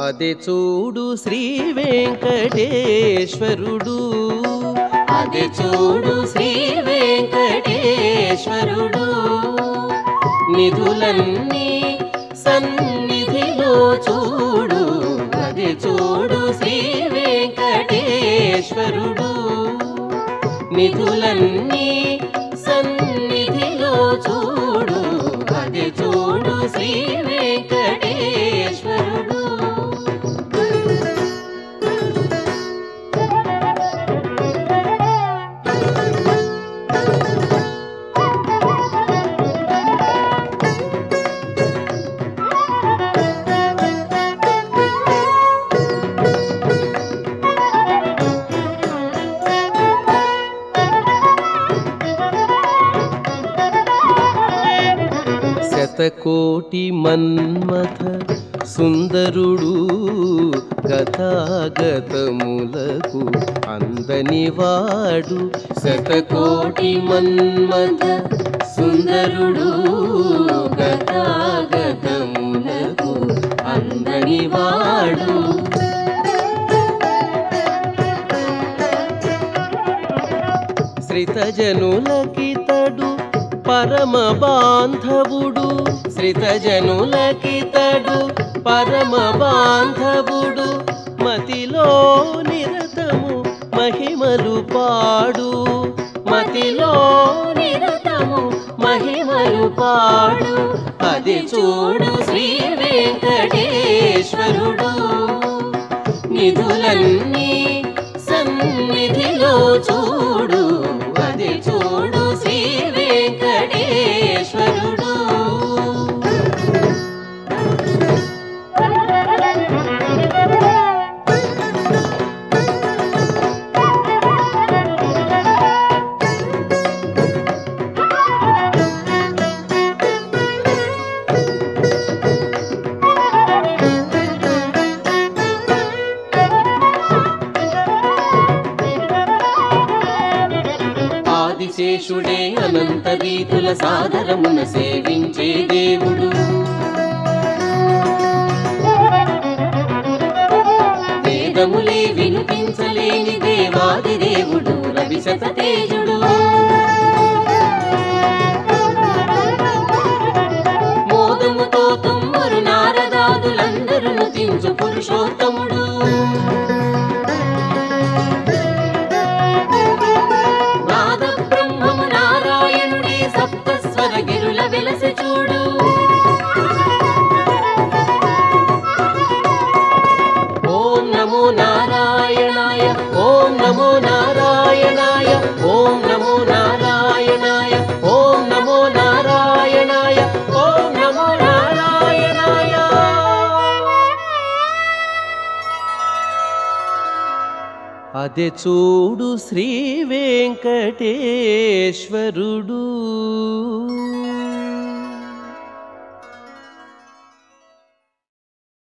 అది చూడు శ్రీ వెంకటేశ్వరుడు అది చూడు శ్రీ వెంకటేశ్వరుడు నిధులన్నీ సన్నిధిలో చూడు అది చూడు శ్రీ వెంకటేశ్వరుడు నిధులన్నీ సన్నిధిలో చూడు అది చూడు శ్రీ వెంకటేశ్వరుడు శతకోటి మన్మథ సుందరుడు గతాగతములకు అందనివాడు శతకోటి మన్మథ సుందరుడు గతాగతములకు అందనివాడు శ్రితజనులకితడు పరమ బాంధవుడు శ్రితజనులకితడు పరమ బాంధవుడు మతిలో నిరతము మహిమలు పాడు మతిలో నిరతము మహిమలు పాడు అది చూడు శ్రీ వెంకటేశ్వరుడు నిధులన్నీ సన్నిధిలో చూడు అది చూడు శ్రీ వెంకటేశ్వరుడు ఆదిశేషుడే అనంత రీతుల సాదరమున సేవించే దేవుడు వేదములే వినిపించలేని దేవాది దేవుడు రవిశత తేజుడు మోదముతో తుమ్మరు నారదాదులందరూ తించు పురుషోత్తముడు నాద బ్రహ్మము నారాయణుడే సప్తస్వర గిరుల వెలసి చూడు ఓం నమో నారాయణాయ ఓం నమో నారాయణాయ ఓం నమో నారాయణాయ ఓం నమో నారాయణాయ ఓం నమో నారాయణాయ అదే చూడు శ్రీ వెంకటేశ్వరుడు